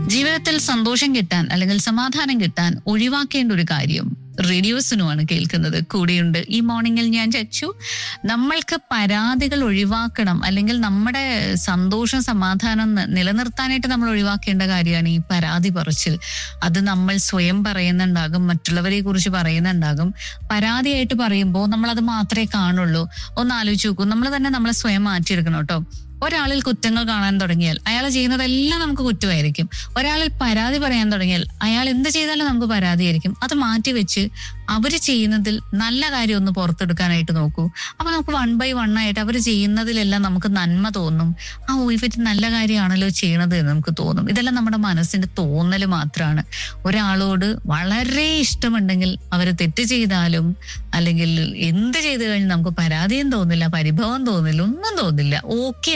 ജീവിതത്തിൽ സന്തോഷം കിട്ടാൻ അല്ലെങ്കിൽ സമാധാനം കിട്ടാൻ ഒഴിവാക്കേണ്ട ഒരു കാര്യം റേഡിയോസിനുമാണ് കേൾക്കുന്നത് കൂടെയുണ്ട് ഈ മോർണിംഗിൽ ഞാൻ ചച്ചു നമ്മൾക്ക് പരാതികൾ ഒഴിവാക്കണം അല്ലെങ്കിൽ നമ്മുടെ സന്തോഷം സമാധാനം ന- നിലനിർത്താനായിട്ട് നമ്മൾ ഒഴിവാക്കേണ്ട കാര്യമാണ് ഈ പരാതി പറച്ചിൽ അത് നമ്മൾ സ്വയം പറയുന്നുണ്ടാകും മറ്റുള്ളവരെ കുറിച്ച് പറയുന്നുണ്ടാകും പരാതിയായിട്ട് പറയുമ്പോൾ നമ്മൾ അത് മാത്രമേ കാണുള്ളൂ ഒന്ന് ആലോചിച്ച് നോക്കൂ നമ്മൾ തന്നെ നമ്മളെ സ്വയം മാറ്റിയെടുക്കണം കേട്ടോ ഒരാളിൽ കുറ്റങ്ങൾ കാണാൻ തുടങ്ങിയാൽ അയാൾ ചെയ്യുന്നതെല്ലാം നമുക്ക് കുറ്റമായിരിക്കും ഒരാളിൽ പരാതി പറയാൻ തുടങ്ങിയാൽ അയാൾ എന്ത് ചെയ്താലും നമുക്ക് പരാതിയായിരിക്കും അത് മാറ്റി വെച്ച് അവര് ചെയ്യുന്നതിൽ നല്ല കാര്യം ഒന്ന് പുറത്തെടുക്കാനായിട്ട് നോക്കൂ അപ്പൊ നമുക്ക് വൺ ബൈ വൺ ആയിട്ട് അവർ ചെയ്യുന്നതിലെല്ലാം നമുക്ക് നന്മ തോന്നും ആ ഓ ഇവര് നല്ല കാര്യമാണല്ലോ ചെയ്യണത് എന്ന് നമുക്ക് തോന്നും ഇതെല്ലാം നമ്മുടെ മനസ്സിന്റെ തോന്നൽ മാത്രമാണ് ഒരാളോട് വളരെ ഇഷ്ടമുണ്ടെങ്കിൽ അവർ തെറ്റ് ചെയ്താലും അല്ലെങ്കിൽ എന്ത് ചെയ്തു കഴിഞ്ഞാൽ നമുക്ക് പരാതിയും തോന്നില്ല പരിഭവം തോന്നില്ല ഒന്നും തോന്നില്ല ഓക്കെ